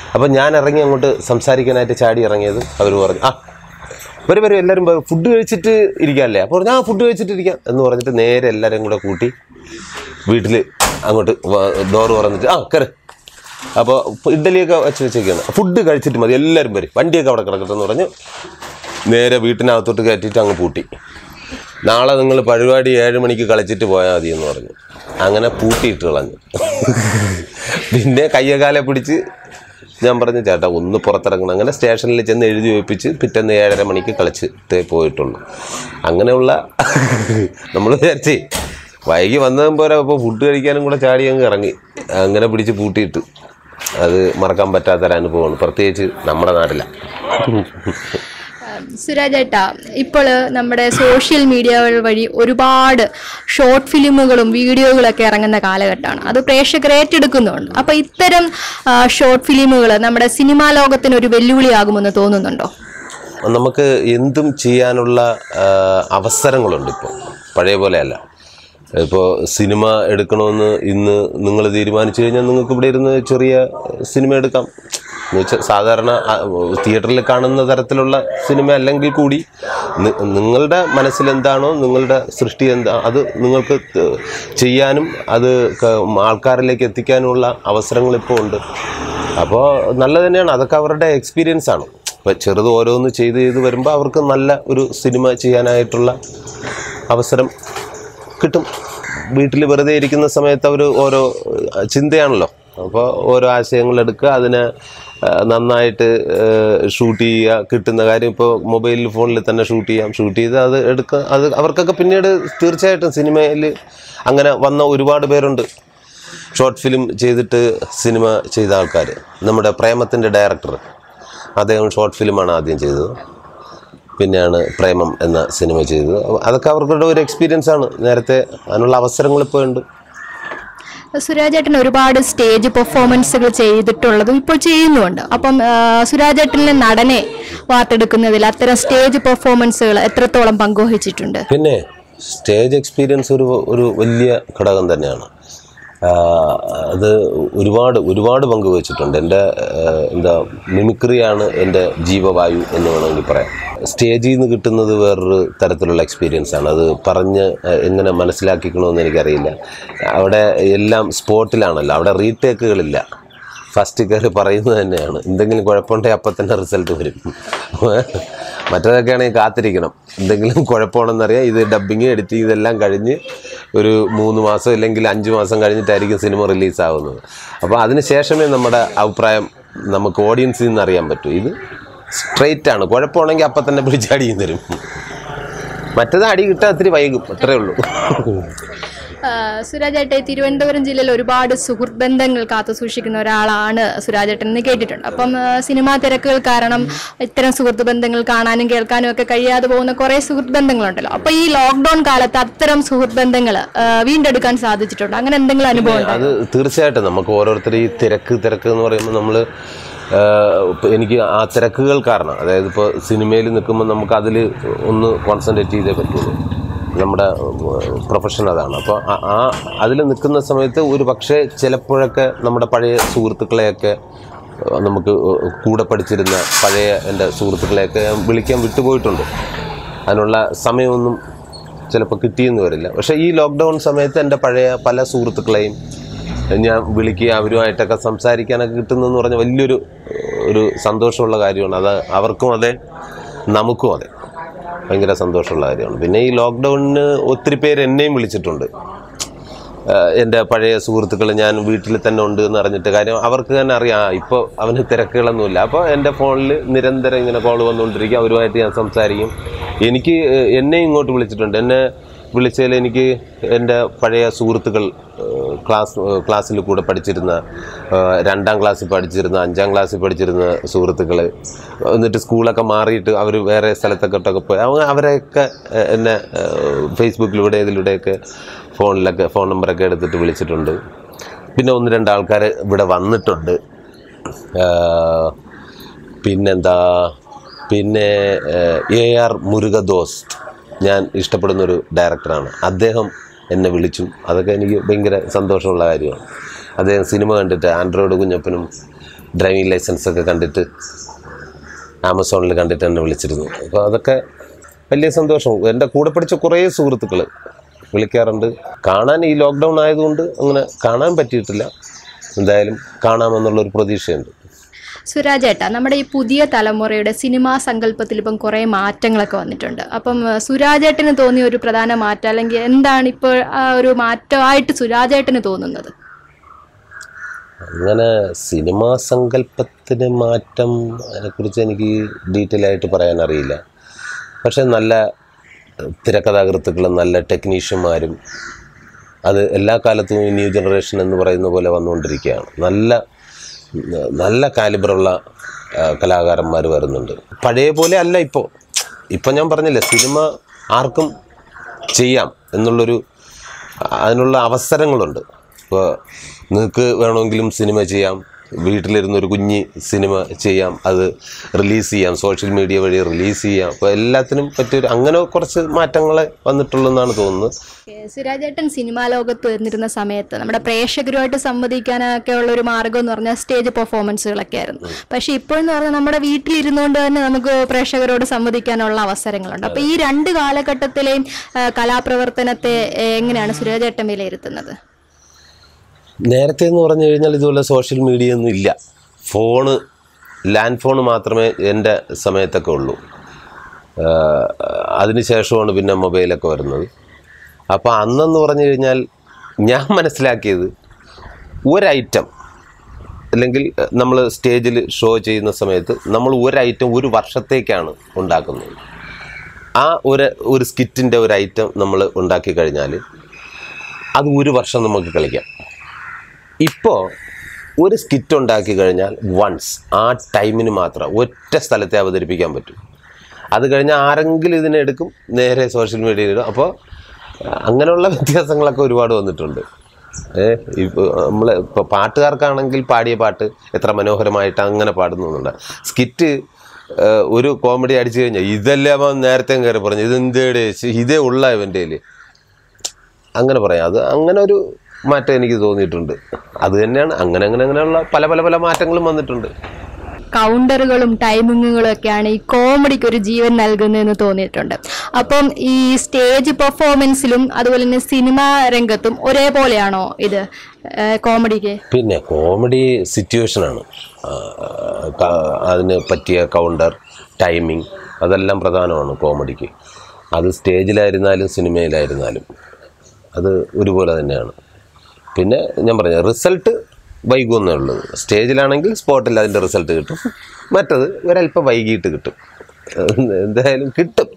Speaker 3: അപ്പം ഞാൻ ഇറങ്ങി അങ്ങോട്ട് സംസാരിക്കാനായിട്ട് ചാടി ഇറങ്ങിയത് അവർ പറഞ്ഞു ആ വരും വരും എല്ലാവരും ഫുഡ് കഴിച്ചിട്ട് ഇരിക്കാമല്ലേ അപ്പോൾ ഞാൻ ഫുഡ് കഴിച്ചിട്ട് ഇരിക്കാം എന്ന് പറഞ്ഞിട്ട് നേരെ എല്ലാവരും കൂടെ കൂട്ടി വീട്ടിൽ അങ്ങോട്ട് ഡോറ് തുറന്നിട്ട് ആ കയറി അപ്പോൾ ഇഡ്ഡലിയൊക്കെ വെച്ച് വെച്ചേക്കാണ് ഫുഡ് കഴിച്ചിട്ട് മതി എല്ലാവരും വരും വണ്ടിയൊക്കെ അവിടെ കിടക്കട്ടെ എന്ന് പറഞ്ഞ് നേരെ വീട്ടിനകത്തോട്ട് കയറ്റിയിട്ട് അങ്ങ് പൂട്ടി നാളെ നിങ്ങൾ പരിപാടി ഏഴ് മണിക്ക് കളിച്ചിട്ട് പോയാൽ മതി എന്ന് പറഞ്ഞു അങ്ങനെ പൂട്ടിയിട്ട് കളഞ്ഞു പിന്നെ കയ്യകാലെ പിടിച്ച് ഞാൻ പറഞ്ഞു ചേട്ടാ ഒന്ന് പുറത്തിറങ്ങണം അങ്ങനെ സ്റ്റേഷനിൽ ചെന്ന് എഴുതി വെപ്പിച്ച് പിറ്റേന്ന് ഏഴര മണിക്ക് കളിച്ചിട്ടേ പോയിട്ടുള്ളൂ അങ്ങനെയുള്ള നമ്മൾ വിചാരിച്ചേ വൈകി വന്നതും പോരാ അപ്പോൾ ഫുഡ് കഴിക്കാനും കൂടെ ചാടി അങ്ങ് ഇറങ്ങി അങ്ങനെ പിടിച്ച് പൂട്ടിയിട്ട് അത് മറക്കാൻ പറ്റാത്തൊരനുഭവമാണ് പ്രത്യേകിച്ച് നമ്മുടെ നാട്ടിലാണ്
Speaker 2: സുരാജേട്ടാ ഇപ്പോൾ നമ്മുടെ സോഷ്യൽ മീഡിയകൾ വഴി ഒരുപാട് ഷോർട്ട് ഫിലിമുകളും വീഡിയോകളൊക്കെ ഇറങ്ങുന്ന കാലഘട്ടമാണ് അത് പ്രേക്ഷകർ ഏറ്റെടുക്കുന്നുണ്ട് അപ്പോൾ ഇത്തരം ഷോർട്ട് ഫിലിമുകൾ നമ്മുടെ സിനിമാ ലോകത്തിന് ഒരു വെല്ലുവിളിയാകുമെന്ന് തോന്നുന്നുണ്ടോ
Speaker 3: നമുക്ക് എന്തും ചെയ്യാനുള്ള ആ, അവസരങ്ങളുണ്ട് ഇപ്പോൾ പഴയ പോലെയല്ല ഇപ്പോൾ സിനിമ എടുക്കണമെന്ന് ഇന്ന് നിങ്ങൾ തീരുമാനിച്ചു കഴിഞ്ഞാൽ നിങ്ങൾക്ക് ഇവിടെ ഇരുന്ന് ചെറിയ സിനിമ എടുക്കാം എന്ന് വെച്ചാൽ സാധാരണ ആ, തിയേറ്ററിൽ കാണുന്ന തരത്തിലുള്ള സിനിമ അല്ലെങ്കിൽ കൂടി നി- നിങ്ങളുടെ മനസ്സിലെന്താണോ നിങ്ങളുടെ സൃഷ്ടി എന്താ അത് നിങ്ങൾക്ക് ത- ചെയ്യാനും അത് ക- ആൾക്കാരിലേക്ക് എത്തിക്കാനുമുള്ള അവസരങ്ങൾ ഇപ്പോൾ ഉണ്ട് അപ്പോൾ നല്ല തന്നെയാണ് അതൊക്കെ അവരുടെ എക്സ്പീരിയൻസ് ആണ് ഇപ്പം ചെറുത് ഓരോന്ന് ചെയ്ത് ചെയ്ത് വരുമ്പോൾ അവർക്ക് നല്ല ഒരു സിനിമ ചെയ്യാനായിട്ടുള്ള അവസരം കിട്ടും വീട്ടിൽ വെറുതെ ഇരിക്കുന്ന സമയത്ത് അവർ ഓരോ അഹ്, ചിന്തയാണല്ലോ അപ്പോൾ ഓരോ ആശയങ്ങൾ എടുക്കുക അതിനെ അഹ്, നന്നായിട്ട് ഷൂട്ട് ചെയ്യുക കിട്ടുന്ന കാര്യം ഇപ്പോൾ മൊബൈൽ ഫോണിൽ തന്നെ ഷൂട്ട് ചെയ്യാം ഷൂട്ട് ചെയ്ത് അത് എടുക്കുക അത് അവർക്കൊക്കെ പിന്നീട് തീർച്ചയായിട്ടും സിനിമയിൽ അങ്ങനെ വന്ന ഒരുപാട് പേരുണ്ട് ഷോർട്ട് ഫിലിം ചെയ്തിട്ട് സിനിമ ചെയ്ത ആൾക്കാർ നമ്മുടെ പ്രേമത്തിൻ്റെ ഡയറക്ടർ അദ്ദേഹം ഷോർട്ട് ഫിലിമാണ് ആദ്യം ചെയ്തത് പിന്നെയാണ് പ്രേമം എന്ന സിനിമ ചെയ്തത് അപ്പൊ അതൊക്കെ അവരുടെ ഒരു എക്സ്പീരിയൻസ് ആണ് നേരത്തെ അതിനുള്ള അവസരങ്ങൾ ഇപ്പോൾ ഉണ്ട്
Speaker 2: സുരാജേട്ടൻ ഒരുപാട് സ്റ്റേജ് പെർഫോമൻസുകൾ ചെയ്തിട്ടുള്ളതും ഇപ്പോൾ ചെയ്യുന്നുമുണ്ട് അപ്പം ആ, സുരാജേട്ടനെ നടനെ വാർത്തെടുക്കുന്നതിൽ അത്തരം സ്റ്റേജ് പെർഫോമൻസുകൾ എത്രത്തോളം പങ്കുവഹിച്ചിട്ടുണ്ട്
Speaker 3: പിന്നെ സ്റ്റേജ് എക്സ്പീരിയൻസ് ഒരു ഒരു വലിയ ഘടകം തന്നെയാണ് ആ, അത് ഒരുപാട് ഒരുപാട് പങ്കുവച്ചിട്ടുണ്ട് എൻ്റെ ആ, എന്താ മിമിക്രിയാണ് എൻ്റെ ജീവവായു എന്ന് വേണമെങ്കിൽ പറയാം സ്റ്റേജിൽ നിന്ന് കിട്ടുന്നത് വേറൊരു തരത്തിലുള്ള എക്സ്പീരിയൻസ് ആണ് അത് പറഞ്ഞ് ആ, എങ്ങനെ മനസ്സിലാക്കിക്കണമെന്ന് എനിക്കറിയില്ല അവിടെ എല്ലാം സ്പോട്ടിലാണല്ലോ അവിടെ റീടേക്കുകളില്ല ഫസ്റ്റ് കയറി പറയുന്നത് തന്നെയാണ് എന്തെങ്കിലും കുഴപ്പമുണ്ടെങ്കിൽ അപ്പം തന്നെ റിസൾട്ട് വരും മറ്റേതൊക്കെ ആണെങ്കിൽ കാത്തിരിക്കണം എന്തെങ്കിലും കുഴപ്പമാണെന്നറിയാം ഇത് ഡബ്ബിങ് എഡിറ്റിംഗ് ഇതെല്ലാം കഴിഞ്ഞ് ഒരു മൂന്ന് മാസം ഇല്ലെങ്കിൽ അഞ്ച് മാസം കഴിഞ്ഞിട്ടായിരിക്കും സിനിമ റിലീസ് ആവുന്നത് അപ്പോൾ അതിന് ശേഷമേ നമ്മുടെ അഭിപ്രായം നമുക്ക് ഓഡിയൻസിൽ നിന്ന് അറിയാൻ പറ്റൂ ഇത് സ്ട്രെയിറ്റ് ആണ് കുഴപ്പമാണെങ്കിൽ അപ്പം തന്നെ പിടിച്ചടിയും തരും മറ്റേത് അടി കിട്ടാൻ ഇത്തിരി വൈകും അത്രേ ഉള്ളൂ
Speaker 2: സുരാജേട്ടെ തിരുവനന്തപുരം ജില്ലയിൽ ഒരുപാട് സുഹൃത്ത് ബന്ധങ്ങൾ കാത്തു സൂക്ഷിക്കുന്ന ഒരാളാണ് സുരാജേട്ടൻ എന്ന് കേട്ടിട്ടുണ്ട് അപ്പം ആ, സിനിമാ തിരക്കുകൾ കാരണം ഇത്തരം സുഹൃത്ത് ബന്ധങ്ങൾ കാണാനും കേൾക്കാനും ഒക്കെ കഴിയാതെ പോകുന്ന കുറേ സുഹൃത്ത് ബന്ധങ്ങളുണ്ടല്ലോ അപ്പൊ ഈ ലോക്ക്ഡൌൺ കാലത്ത് അത്തരം സുഹൃത്ത് ബന്ധങ്ങൾ വീണ്ടെടുക്കാൻ സാധിച്ചിട്ടുണ്ട് അങ്ങനെ എന്തെങ്കിലും അനുഭവം ഉണ്ടോ
Speaker 3: അത് തീർച്ചയായിട്ടും നമുക്ക് ഓരോരുത്തർ ഈ തിരക്ക് തിരക്ക് എന്ന് പറയുമ്പോൾ നമ്മൾ എനിക്ക് ആ തിരക്കുകൾ കാരണം അതായത് ഇപ്പോൾ സിനിമയിൽ നിൽക്കുമ്പോൾ നമുക്ക് അതിൽ ഒന്ന് കോൺസെൻട്രേറ്റ് ചെയ്തേ പറ്റുള്ളൂ നമ്മുടെ പ്രൊഫഷൻ അതാണ് അപ്പോൾ ആ- ആ അതിൽ നിൽക്കുന്ന സമയത്ത് ഒരു പക്ഷേ ചിലപ്പോഴൊക്കെ നമ്മുടെ പഴയ സുഹൃത്തുക്കളെയൊക്കെ ഏഹ്, നമുക്ക് കൂടെ പഠിച്ചിരുന്ന പഴയ എൻ്റെ സുഹൃത്തുക്കളെയൊക്കെ ഞാൻ വിളിക്കാൻ വിട്ടുപോയിട്ടുണ്ട് അതിനുള്ള സമയമൊന്നും ചിലപ്പോൾ കിട്ടിയെന്ന് വരില്ല പക്ഷേ ഈ ലോക്ക്ഡൗൺ സമയത്ത് എൻ്റെ പഴയ പല സുഹൃത്തുക്കളെയും ഞാൻ വിളിക്കുക അവരുമായിട്ടൊക്കെ സംസാരിക്കാനൊക്കെ കിട്ടുന്നതെന്ന് പറഞ്ഞ വലിയൊരു ഒരു സന്തോഷമുള്ള കാര്യമാണ് അത് അവർക്കും അതെ നമുക്കും അതെ ഭയങ്കര സന്തോഷമുള്ള കാര്യമാണ് പിന്നെ ഈ ലോക്ക്ഡൗണിന് ഒത്തിരി പേര് എന്നെയും വിളിച്ചിട്ടുണ്ട് ആഹ് എൻ്റെ പഴയ സുഹൃത്തുക്കൾ ഞാൻ വീട്ടിൽ തന്നെ ഉണ്ട് എന്ന് അറിഞ്ഞിട്ട് കാര്യം അവർക്ക് തന്നെ അറിയാം ഇപ്പോൾ അവന് തിരക്കുകളൊന്നുമില്ല അപ്പോൾ എൻ്റെ ഫോണിൽ നിരന്തരം ഇങ്ങനെ കോൾ വന്നുകൊണ്ടിരിക്കും അവരുമായിട്ട് ഞാൻ സംസാരിക്കും എനിക്ക് ഏഹ്, എന്നെ ഇങ്ങോട്ട് വിളിച്ചിട്ടുണ്ട് എന്നെ വിളിച്ചതിൽ എനിക്ക് എൻ്റെ പഴയ സുഹൃത്തുക്കൾ ഏഹ്, ക്ലാസ് ഏഹ്, ക്ലാസ്സിൽ കൂടെ പഠിച്ചിരുന്ന ഏഹ്, രണ്ടാം ക്ലാസ്സിൽ പഠിച്ചിരുന്ന അഞ്ചാം ക്ലാസ്സിൽ പഠിച്ചിരുന്ന സുഹൃത്തുക്കൾ എന്നിട്ട് സ്കൂളൊക്കെ മാറിയിട്ട് അവർ വേറെ സ്ഥലത്തൊക്കെ പോയി അവ അവരെയൊക്കെ ഏഹ്, എന്നെ ഏഹ്, ഫേസ്ബുക്കിലൂടെ ഇതിലൂടെയൊക്കെ ഫോണിലൊക്കെ ഫോൺ നമ്പറൊക്കെ എടുത്തിട്ട് വിളിച്ചിട്ടുണ്ട് പിന്നെ ഒന്ന് രണ്ട് ആൾക്കാർ ഇവിടെ വന്നിട്ടുണ്ട് ആഹ് പിന്നെന്താ പിന്നെ എ ആർ മുരുകദോസ് ഞാൻ ഇഷ്ടപ്പെടുന്നൊരു ഡയറക്ടറാണ് അദ്ദേഹം എന്നെ വിളിച്ചു അതൊക്കെ എനിക്ക് ഭയങ്കര സന്തോഷമുള്ള കാര്യമാണ് അദ്ദേഹം സിനിമ കണ്ടിട്ട് ആൻഡ്രോയിഡ് കുഞ്ഞപ്പനും ഡ്രൈവിംഗ് ലൈസൻസ് ഒക്കെ കണ്ടിട്ട് ആമസോണിൽ കണ്ടിട്ട് എന്നെ വിളിച്ചിരുന്നു അപ്പോൾ അതൊക്കെ വലിയ സന്തോഷം എൻ്റെ കൂടെ പഠിച്ച കുറേ സുഹൃത്തുക്കൾ വിളിക്കാറുണ്ട് കാണാൻ ഈ ലോക്ക്ഡൗൺ ആയതുകൊണ്ട് അങ്ങനെ കാണാൻ പറ്റിയിട്ടില്ല എന്തായാലും കാണാമെന്നുള്ളൊരു പ്രതീക്ഷയുണ്ട്
Speaker 2: സുരാജ് ഏട്ടാ നമ്മുടെ ഈ പുതിയ തലമുറയുടെ സിനിമാ സങ്കല്പത്തിൽ ഇപ്പം കുറേ മാറ്റങ്ങളൊക്കെ വന്നിട്ടുണ്ട് അപ്പം ഏഹ്, സുരാജ് ഏട്ടന് തോന്നിയ ഒരു പ്രധാന മാറ്റം അല്ലെങ്കിൽ എന്താണ് ഇപ്പോൾ ആ ഒരു മാറ്റമായിട്ട് സുരാജ് ഏട്ടന് തോന്നുന്നത്
Speaker 3: അങ്ങനെ സിനിമാ സങ്കല്പത്തിന് മാറ്റം അതിനെക്കുറിച്ച് എനിക്ക് ഡീറ്റെയിൽ ആയിട്ട് പറയാൻ അറിയില്ല പക്ഷെ നല്ല തിരക്കഥാകൃത്തുക്കളും നല്ല ടെക്നീഷ്യന്മാരും അത് എല്ലാ കാലത്തും ഈ ന്യൂ ജനറേഷൻ എന്ന് പറയുന്ന പോലെ വന്നുകൊണ്ടിരിക്കുകയാണ് നല്ല നല്ല കാലിബറുള്ള കലാകാരന്മാർ വരുന്നുണ്ട് പഴയ പോലെ അല്ല ഇപ്പോൾ ഇപ്പം ഞാൻ പറഞ്ഞില്ലേ സിനിമ ആർക്കും ചെയ്യാം എന്നുള്ളൊരു അതിനുള്ള അവസരങ്ങളുണ്ട് ഇപ്പോൾ നിങ്ങൾക്ക് വേണമെങ്കിലും സിനിമ ചെയ്യാം വീട്ടിലിരുന്ന് ഒരു കുഞ്ഞ് സിനിമ ചെയ്യാം അത് റിലീസ് ചെയ്യാം സോഷ്യൽ മീഡിയ വഴി റിലീസ് ചെയ്യാം അപ്പോൾ എല്ലാത്തിനും പറ്റിയൊരു അങ്ങനെ കുറച്ച് മാറ്റങ്ങൾ വന്നിട്ടുള്ളതെന്നാണ് തോന്നുന്നത്
Speaker 2: ഏഹ്, സുരാജ് ഏട്ടൻ സിനിമാ ലോകത്ത് വന്നിരുന്ന സമയത്ത് നമ്മുടെ പ്രേക്ഷകരുമായിട്ട് സംവദിക്കാനൊക്കെ ഉള്ള ഒരു മാർഗം എന്ന് പറഞ്ഞാൽ സ്റ്റേജ് പെർഫോമൻസുകളൊക്കെ ആയിരുന്നു പക്ഷെ ഇപ്പോഴെന്ന് പറഞ്ഞാൽ നമ്മുടെ വീട്ടിലിരുന്നുകൊണ്ട് തന്നെ നമുക്ക് പ്രേക്ഷകരോട് സംവദിക്കാനുള്ള അവസരങ്ങളുണ്ട് അപ്പൊ ഈ രണ്ട് കാലഘട്ടത്തിലെയും ഏഹ്, കലാപ്രവർത്തനത്തെ ഏഹ്, എങ്ങനെയാണ് സുരാജ് ഏട്ടൻ വിലയിരുത്തുന്നത്
Speaker 3: നേരത്തെ എന്ന് പറഞ്ഞു കഴിഞ്ഞാൽ ഇതുപോലെ സോഷ്യൽ മീഡിയ ഒന്നും ഇല്ല ഫോണ് ലാൻഡ് ഫോൺ മാത്രമേ എൻ്റെ സമയത്തൊക്കെ ഉള്ളൂ ആഹ് അതിനുശേഷമാണ് പിന്നെ മൊബൈലൊക്കെ വരുന്നത് അപ്പോൾ അന്നെന്ന് പറഞ്ഞു കഴിഞ്ഞാൽ ഞാൻ മനസ്സിലാക്കിയത് ഒരൈറ്റം അല്ലെങ്കിൽ നമ്മൾ സ്റ്റേജിൽ ഷോ ചെയ്യുന്ന സമയത്ത് നമ്മൾ ഒരൈറ്റം ഒരു വർഷത്തേക്കാണ് ഉണ്ടാക്കുന്നത് ആ ഒരു ഒരു സ്കിറ്റിൻ്റെ ഒരു ഐറ്റം നമ്മൾ ഉണ്ടാക്കി കഴിഞ്ഞാൽ അത് ഒരു വർഷം നമുക്ക് കളിക്കാം ഇപ്പോൾ ഒരു സ്കിറ്റ് ഉണ്ടാക്കി കഴിഞ്ഞാൽ വൺസ് ആ ടൈമിന് മാത്രം ഒറ്റ സ്ഥലത്തെ അവതരിപ്പിക്കാൻ പറ്റും അത് കഴിഞ്ഞാൽ ആരെങ്കിലും ഇതിനെടുക്കും നേരെ സോഷ്യൽ മീഡിയയിൽ ഇടും അപ്പോൾ അങ്ങനെയുള്ള വ്യത്യാസങ്ങളൊക്കെ ഒരുപാട് വന്നിട്ടുണ്ട് ഏ ഇപ്പോൾ നമ്മൾ ഇപ്പോൾ പാട്ടുകാർക്കാണെങ്കിൽ പാടിയ പാട്ട് എത്ര മനോഹരമായിട്ട് അങ്ങനെ പാടുന്നുണ്ട് സ്കിറ്റ് ഏഹ്, ഒരു കോമഡി അടിച്ചു കഴിഞ്ഞാൽ ഇതല്ലേ അവൻ നേരത്തെ കയറി പറഞ്ഞു ഇതെന്തേടെ ഇതേ ഉള്ള ഇവൻ്റെ കയ്യിൽ അങ്ങനെ പറയാം അത് അങ്ങനെ ഒരു മാറ്റം എനിക്ക് തോന്നിയിട്ടുണ്ട് അത് തന്നെയാണ് അങ്ങനെ അങ്ങനെ അങ്ങനെയുള്ള പല പല പല മാറ്റങ്ങളും വന്നിട്ടുണ്ട്
Speaker 2: കൗണ്ടറുകളും ടൈമിങ്ങുകളും ഒക്കെയാണ് ഈ കോമഡിക്ക് ഒരു ജീവൻ നൽകുന്നതെന്ന് തോന്നിയിട്ടുണ്ട് അപ്പം ഈ സ്റ്റേജ് പെർഫോമൻസിലും അതുപോലെ തന്നെ സിനിമാ രംഗത്തും ഒരേപോലെയാണോ ഇത് ഏഹ് കോമഡിക്ക്
Speaker 3: പിന്നെ കോമഡി സിറ്റുവേഷനാണ് ആ, ക- അതിന് പറ്റിയ കൗണ്ടർ ടൈമിംഗ് അതെല്ലാം പ്രധാനമാണ് കോമഡിക്ക് അത് സ്റ്റേജിലായിരുന്നാലും സിനിമയിലായിരുന്നാലും അത് ഒരുപോലെ തന്നെയാണ് പിന്നെ ഞാൻ പറഞ്ഞ റിസൾട്ട് വൈകുമെന്നേ ഉള്ളത് സ്റ്റേജിലാണെങ്കിൽ സ്പോട്ടിൽ അതിൻ്റെ റിസൾട്ട് കിട്ടും മറ്റത് ഒരല്പം വൈകിട്ട് കിട്ടും എന്തായാലും കിട്ടും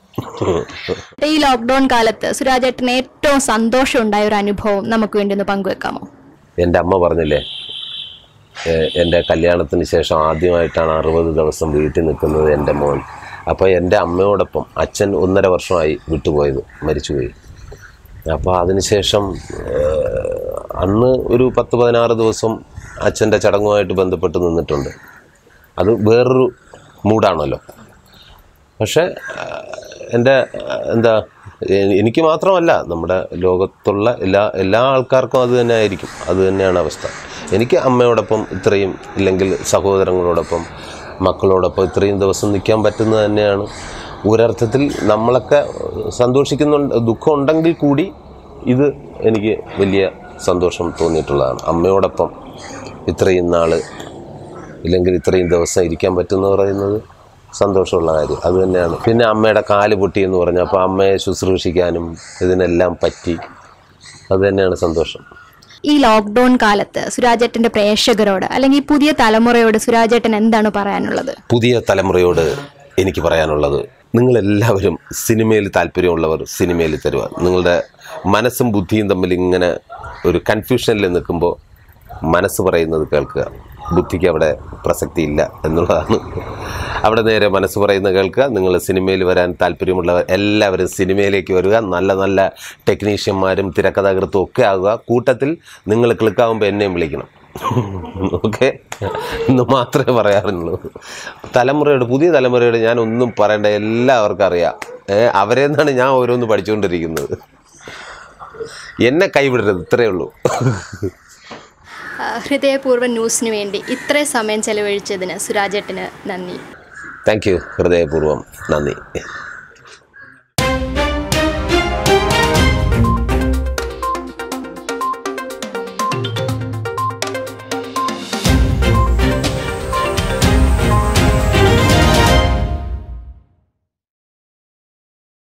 Speaker 2: ഈ ലോക്ക്ഡൌൺ കാലത്ത് സുരാജേട്ടന് ഏറ്റവും സന്തോഷം ഉണ്ടായ ഒരു അനുഭവം നമുക്ക് വേണ്ടി ഒന്ന് പങ്കുവെക്കാമോ
Speaker 3: എൻ്റെ അമ്മ പറഞ്ഞില്ലേ ഏഹ് എൻ്റെ കല്യാണത്തിന് ശേഷം ആദ്യമായിട്ടാണ് അറുപത് ദിവസം വീട്ടിൽ നിൽക്കുന്നത് എൻ്റെ മോൻ അപ്പോൾ എൻ്റെ അമ്മയോടൊപ്പം അച്ഛൻ ഒന്നര വർഷമായി വിട്ടുപോയത് മരിച്ചുപോയി അപ്പോൾ അതിനുശേഷം ഏഹ്, അന്ന് ഒരു പത്ത് പതിനാറ് ദിവസം അച്ഛൻ്റെ ചടങ്ങുമായിട്ട് ബന്ധപ്പെട്ട് നിന്നിട്ടുണ്ട് അത് വേറൊരു മൂഡാണല്ലോ പക്ഷേ എൻ്റെ എന്താ എ- എനിക്ക് മാത്രമല്ല നമ്മുടെ ലോകത്തുള്ള എല്ലാ എല്ലാ ആൾക്കാർക്കും അത് തന്നെ ആയിരിക്കും അത് തന്നെയാണ് അവസ്ഥ എനിക്ക് അമ്മയോടൊപ്പം ഇത്രയും ഇല്ലെങ്കിൽ സഹോദരങ്ങളോടൊപ്പം മക്കളോടൊപ്പം ഇത്രയും ദിവസം നിൽക്കാൻ പറ്റുന്നത് തന്നെയാണ് ഒരർത്ഥത്തിൽ നമ്മളൊക്കെ സന്തോഷിക്കുന്നുണ്ട് ദുഃഖം ഉണ്ടെങ്കിൽ കൂടി ഇത് എനിക്ക് വലിയ സന്തോഷം തോന്നിയിട്ടുള്ളതാണ് അമ്മയോടൊപ്പം ഇത്രയും നാൾ ഇല്ലെങ്കിൽ ഇത്രയും ദിവസം ഇരിക്കാൻ പറ്റുമെന്ന് പറയുന്നത് സന്തോഷമുള്ള കാര്യം അത് തന്നെയാണ് പിന്നെ അമ്മയുടെ കാല് പൊട്ടി എന്ന് പറഞ്ഞു അപ്പോൾ അമ്മയെ ശുശ്രൂഷിക്കാനും ഇതിനെല്ലാം പറ്റി അത് തന്നെയാണ് സന്തോഷം
Speaker 2: ഈ ലോക്ക്ഡൌൺ കാലത്ത് സുരാജേട്ടന്റെ പ്രേക്ഷകരോട് അല്ലെങ്കിൽ പുതിയ തലമുറയോട് സുരാജേട്ടൻ എന്താണ് പറയാനുള്ളത്
Speaker 3: പുതിയ തലമുറയോട് എനിക്ക് പറയാനുള്ളത് നിങ്ങളെല്ലാവരും സിനിമയിൽ താല്പര്യമുള്ളവർ സിനിമയിൽ തരുക നിങ്ങളുടെ മനസ്സും ബുദ്ധിയും തമ്മിൽ ഇങ്ങനെ ഒരു കൺഫ്യൂഷനിൽ നിൽക്കുമ്പോൾ മനസ്സ് പറയുന്നത് കേൾക്കുക ബുദ്ധിക്ക് അവിടെ പ്രസക്തി ഇല്ല എന്നുള്ളതാണ് അവിടെ നേരെ മനസ്സ് പറയുന്നത് കേൾക്കുക നിങ്ങൾ സിനിമയിൽ വരാൻ താല്പര്യമുള്ളവർ എല്ലാവരും സിനിമയിലേക്ക് വരിക നല്ല നല്ല ടെക്നീഷ്യന്മാരും തിരക്കഥാകൃത്തും ഒക്കെ ആകുക കൂട്ടത്തിൽ നിങ്ങൾ ക്ലിക്കാവുമ്പോൾ എന്നെയും വിളിക്കണം ഓക്കെ എന്ന് മാത്രമേ പറയാറുള്ളൂ തലമുറയോട് പുതിയ തലമുറയോട് ഞാൻ ഒന്നും പറയേണ്ട എല്ലാവർക്കും അറിയാം ഏ, അവരെ നിന്നാണ് ഞാൻ ഓരോന്ന് പഠിച്ചുകൊണ്ടിരിക്കുന്നത് എന്നെ കൈവിടരുത് ഇത്രയേ ഉള്ളൂ
Speaker 2: ആ, ഹൃദയപൂർവ്വം ന്യൂസിന് വേണ്ടി ഇത്രയും സമയം ചെലവഴിച്ചതിന് സുരാജേട്ടന് നന്ദി
Speaker 3: താങ്ക് യു ഹൃദയപൂർവ്വം നന്ദി